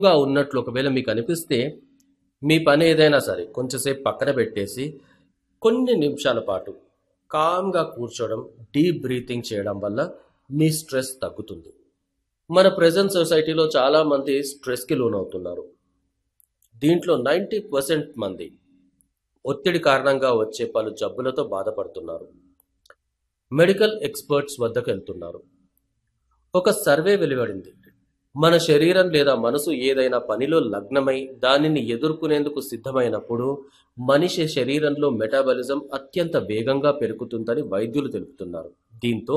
గా ఉన్నట్లు ఒకవేళ మీకు అనిపిస్తే మీ పని ఏదైనా సరే కొంచెంసేపు పక్కన పెట్టేసి కొన్ని నిమిషాల పాటు కామ్గా కూర్చోవడం డీప్ బ్రీతింగ్ చేయడం వల్ల మీ స్ట్రెస్ తగ్గుతుంది మన ప్రజెంట్ సొసైటీలో చాలామంది స్ట్రెస్కి లోనవుతున్నారు దీంట్లో నైంటీ పర్సెంట్ మంది ఒత్తిడి కారణంగా వచ్చే పలు జబ్బులతో బాధపడుతున్నారు మెడికల్ ఎక్స్పర్ట్స్ వద్దకు వెళ్తున్నారు ఒక సర్వే వెలువడింది మన శరీరం లేదా మనసు ఏదైనా పనిలో లగ్నమై దానిని ఎదుర్కొనేందుకు సిద్ధమైనప్పుడు మనిషి శరీరంలో మెటాబాలిజం అత్యంత వేగంగా పెరుగుతుందని వైద్యులు తెలుపుతున్నారు దీంతో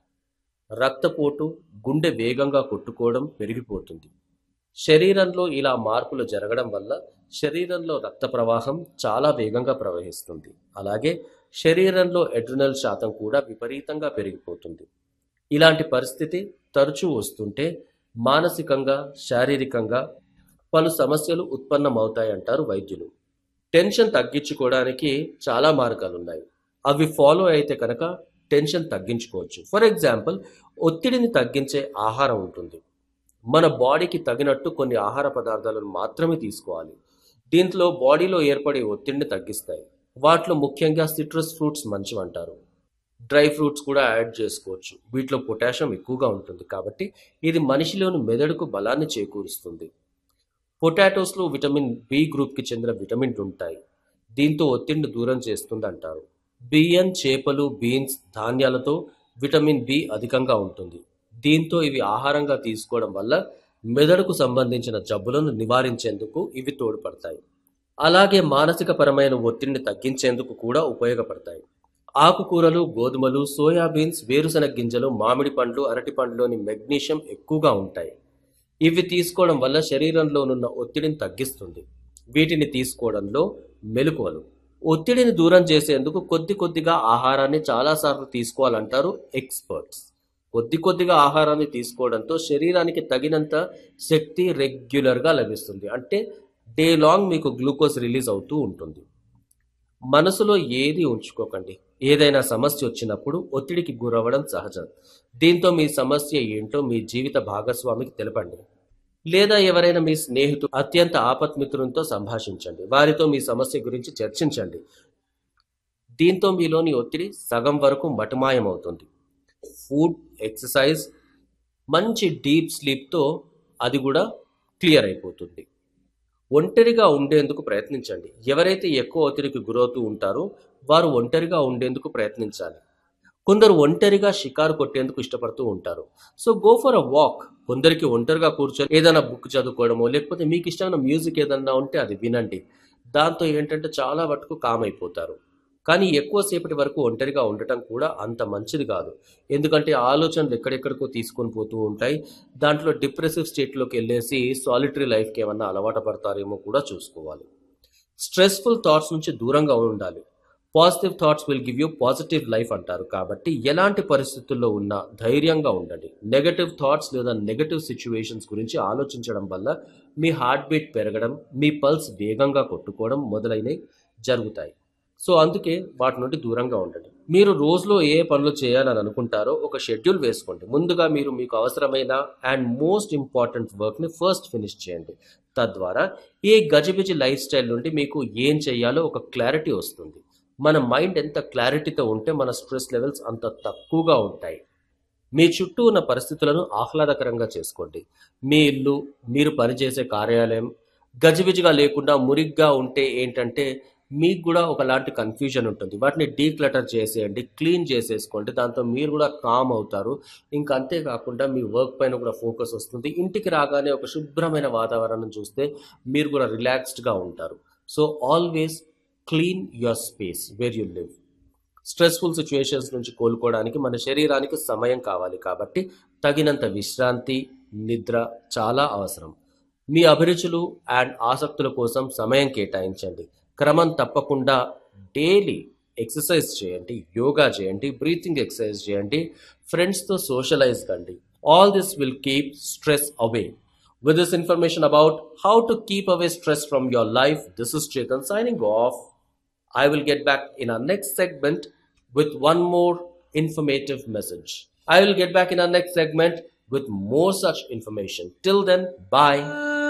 రక్తపోటు గుండె వేగంగా కొట్టుకోవడం పెరిగిపోతుంది శరీరంలో ఇలా మార్పులు జరగడం వల్ల శరీరంలో రక్త ప్రవాహం చాలా వేగంగా ప్రవహిస్తుంది అలాగే శరీరంలో ఎడ్రినల్ శాతం కూడా విపరీతంగా పెరిగిపోతుంది ఇలాంటి పరిస్థితి తరచూ వస్తుంటే మానసికంగా శారీరకంగా పలు సమస్యలు ఉత్పన్నమవుతాయంటారు వైద్యులు టెన్షన్ తగ్గించుకోవడానికి చాలా మార్గాలు ఉన్నాయి అవి ఫాలో అయితే కనుక టెన్షన్ తగ్గించుకోవచ్చు ఫర్ ఎగ్జాంపుల్ ఒత్తిడిని తగ్గించే ఆహారం ఉంటుంది మన బాడీకి తగినట్టు కొన్ని ఆహార పదార్థాలను మాత్రమే తీసుకోవాలి దీంట్లో బాడీలో ఏర్పడే ఒత్తిడిని తగ్గిస్తాయి వాటిలో ముఖ్యంగా సిట్రస్ ఫ్రూట్స్ మంచివంటారు డ్రై ఫ్రూట్స్ కూడా యాడ్ చేసుకోవచ్చు వీటిలో పొటాషియం ఎక్కువగా ఉంటుంది కాబట్టి ఇది మనిషిలోని మెదడుకు బలాన్ని చేకూరుస్తుంది పొటాటోస్లో విటమిన్ బి గ్రూప్కి చెందిన విటమిన్లు ఉంటాయి దీంతో ఒత్తిడిని దూరం చేస్తుంది అంటారు బియ్యం చేపలు బీన్స్ ధాన్యాలతో విటమిన్ బి అధికంగా ఉంటుంది దీంతో ఇవి ఆహారంగా తీసుకోవడం వల్ల మెదడుకు సంబంధించిన జబ్బులను నివారించేందుకు ఇవి తోడ్పడతాయి అలాగే మానసిక పరమైన ఒత్తిడిని తగ్గించేందుకు కూడా ఉపయోగపడతాయి ఆకుకూరలు గోధుమలు సోయాబీన్స్ వేరుశనగ గింజలు మామిడి పండ్లు అరటి పండ్లోని మెగ్నీషియం ఎక్కువగా ఉంటాయి ఇవి తీసుకోవడం వల్ల శరీరంలోనున్న ఒత్తిడిని తగ్గిస్తుంది వీటిని తీసుకోవడంలో మెలకువలు ఒత్తిడిని దూరం చేసేందుకు కొద్ది కొద్దిగా ఆహారాన్ని చాలాసార్లు తీసుకోవాలంటారు ఎక్స్పర్ట్స్ కొద్ది కొద్దిగా ఆహారాన్ని తీసుకోవడంతో శరీరానికి తగినంత శక్తి రెగ్యులర్గా లభిస్తుంది అంటే డే లాంగ్ మీకు గ్లూకోజ్ రిలీజ్ అవుతూ ఉంటుంది మనసులో ఏది ఉంచుకోకండి ఏదైనా సమస్య వచ్చినప్పుడు ఒత్తిడికి గురవ్వడం సహజం దీంతో మీ సమస్య ఏంటో మీ జీవిత భాగస్వామికి తెలపండి లేదా ఎవరైనా మీ స్నేహితుడు అత్యంత ఆపత్మిత్రులతో సంభాషించండి వారితో మీ సమస్య గురించి చర్చించండి దీంతో మీలోని ఒత్తిడి సగం వరకు మటుమాయమవుతుంది ఫుడ్ ఎక్సర్సైజ్ మంచి డీప్ స్లీప్తో అది కూడా క్లియర్ అయిపోతుంది ఒంటరిగా ఉండేందుకు ప్రయత్నించండి ఎవరైతే ఎక్కువ ఒత్తిడికి గురవుతూ ఉంటారో వారు ఒంటరిగా ఉండేందుకు ప్రయత్నించాలి కొందరు ఒంటరిగా షికారు కొట్టేందుకు ఇష్టపడుతూ ఉంటారు so go for a walk కొందరికి ఒంటరిగా కూర్చొని ఏదైనా బుక్ చదువుకోవడమో లేకపోతే మీకు ఇష్టమైన మ్యూజిక్ ఏదన్నా ఉంటే అది వినండి దాంతో ఏంటంటే చాలా వరకు కామ్ అయిపోతారు కానీ ఎక్కువసేపటి వరకు ఒంటరిగా ఉండటం కూడా అంత మంచిది కాదు ఎందుకంటే ఆలోచనలు ఎక్కడెక్కడికో తీసుకొని పోతూ ఉంటాయి దాంట్లో డిప్రెసివ్ స్టేట్లోకి వెళ్ళేసి సాలిటరీ లైఫ్కి ఏమన్నా అలవాటు పడతారేమో కూడా చూసుకోవాలి స్ట్రెస్ఫుల్ థాట్స్ నుంచి దూరంగా ఉండాలి positive thoughts will give you positive life అంటారు కాబట్టి ఎలాంటి పరిస్థితుల్లో ఉన్నా ధైర్యంగా ఉండండి నెగటివ్ థాట్స్ లేదా నెగటివ్ సిచ్యువేషన్స్ గురించి ఆలోచించడం వల్ల మీ హార్ట్ బీట్ పెరగడం మీ పల్స్ వేగంగా కొట్టుకోవడం మొదలైనవి జరుగుతాయి సో అందుకే వాటి నుండి దూరంగా ఉండండి మీరు రోజులో ఏ పనులు చేయాలని అనుకుంటారో ఒక షెడ్యూల్ వేసుకోండి ముందుగా మీరు మీకు అవసరమైన అండ్ మోస్ట్ ఇంపార్టెంట్ వర్క్ని ఫస్ట్ ఫినిష్ చేయండి తద్వారా ఏ గజిబిజి లైఫ్ స్టైల్ నుండి మీకు ఏం చేయాలో ఒక క్లారిటీ వస్తుంది మన మైండ్ ఎంత క్లారిటీతో ఉంటే మన స్ట్రెస్ లెవెల్స్ అంత తక్కువగా ఉంటాయి మీ చుట్టూ ఉన్న పరిస్థితులను ఆహ్లాదకరంగా చేసుకోండి మీ ఇల్లు మీరు పనిచేసే కార్యాలయం గజిబిజిగా లేకుండా మురిగ్గా ఉంటే ఏంటంటే మీకు కూడా ఒకలాంటి కన్ఫ్యూజన్ ఉంటుంది వాటిని డీక్లటర్ చేసేయండి క్లీన్ చేసేసుకోండి దాంతో మీరు కూడా కామ్ అవుతారు ఇంకా అంతేకాకుండా మీ వర్క్ పైన కూడా ఫోకస్ వస్తుంది ఇంటికి రాగానే ఒక శుభ్రమైన వాతావరణం చూస్తే మీరు కూడా రిలాక్స్డ్గా ఉంటారు so always clean your space where you live stressful situations నుంచి కోలుకోవడానికి మన శరీరానికి సమయం కావాలి కాబట్టి తగినంత విశ్రాంతి నిద్ర చాలా అవసరం మీ అభిరుచులు అండ్ ఆసక్తుల కోసం సమయం కేటాయించండి క్రమం తప్పకుండా డైలీ ఎక్సర్సైజ్ చేయండి యోగా చేయండి బ్రీతింగ్ ఎక్సర్సైజ్ చేయండి ఫ్రెండ్స్తో సోషలైజ్ కండి all this will keep stress away With this information about how to keep away stress from your life, this is Chetan signing off. I will get back in our next segment with one more informative message. I will get back in our next segment with more such information. Till then, bye.